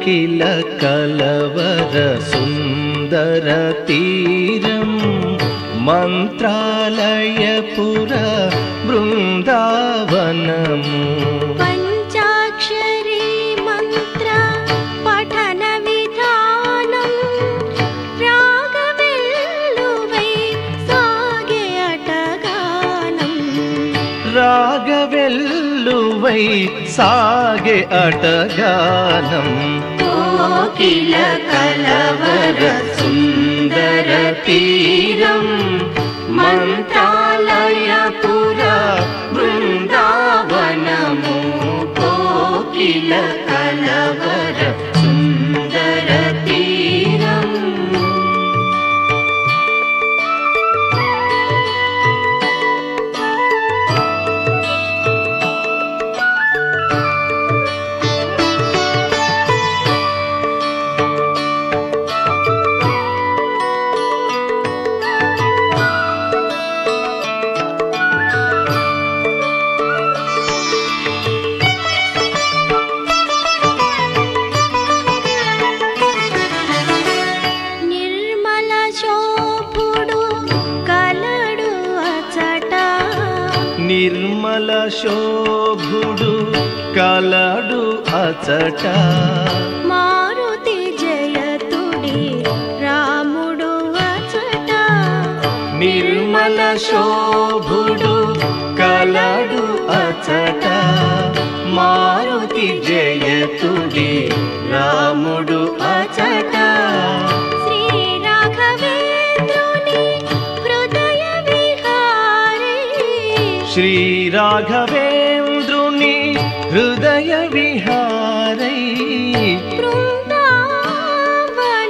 కోకిల కలవర సుందర తీరం మంత్రాలయపుర బృందావనము పంచాక్షరీ మంత్ర పఠన విధానం రాగవెల్లువై సాగే అటగానం రాగవెల్లువై సాగే అటగానం కోకిల కలవర సుందర తీరం మంత్రాలయపుర బృందావనము కోకిల కలవర సుందర తీరం నిర్మల శోభుడు కలడు అచట నిర్మల శోభుడు కలడు అచట మారుతి జయతుడి రాముడు అచట నిర్మల శోభుడు కలడు అచట మారుతి జయతుడి రాముడు అచట శ్రీ రాఘవేంద్రుని హృదయ విహారీ శ్రీ రాఘవేంద్రుని హృదయ విహారై బృందావన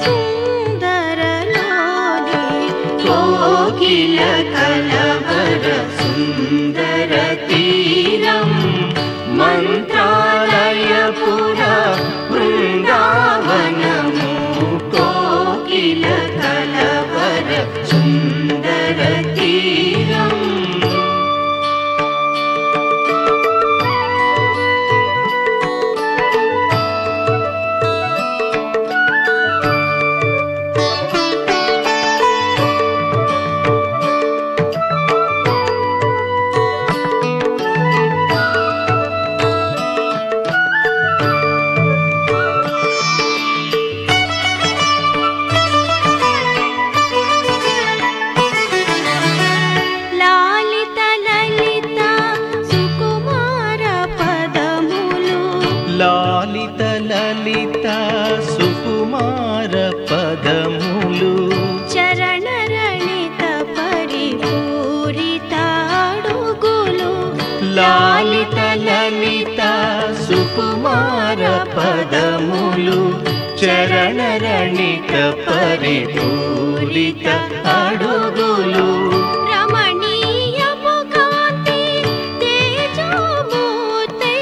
సుందరలోని కోకిల కలవర సుందర తీరం మంత్రాలయపుర బృందావనము కోకిల కలవర సుందర తీరం లాలిత లలిత సుకుమార పదములు లాలిత లలిత సుకుమార పదములు చరణ రణిత పరిపూరిత అడుగులు లాలిత లలిత సుకుమార పదములు చరణ రణిత పరిపూరిత అడుగులు రమణీయపు కాంతి తేజోమూర్తి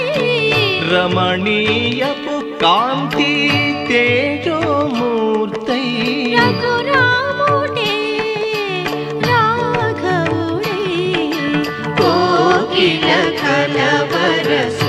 రమణీయపు కాంతి తేజోమూర్తై రఘురాముడే రాఘవుడే కోకిల కలవర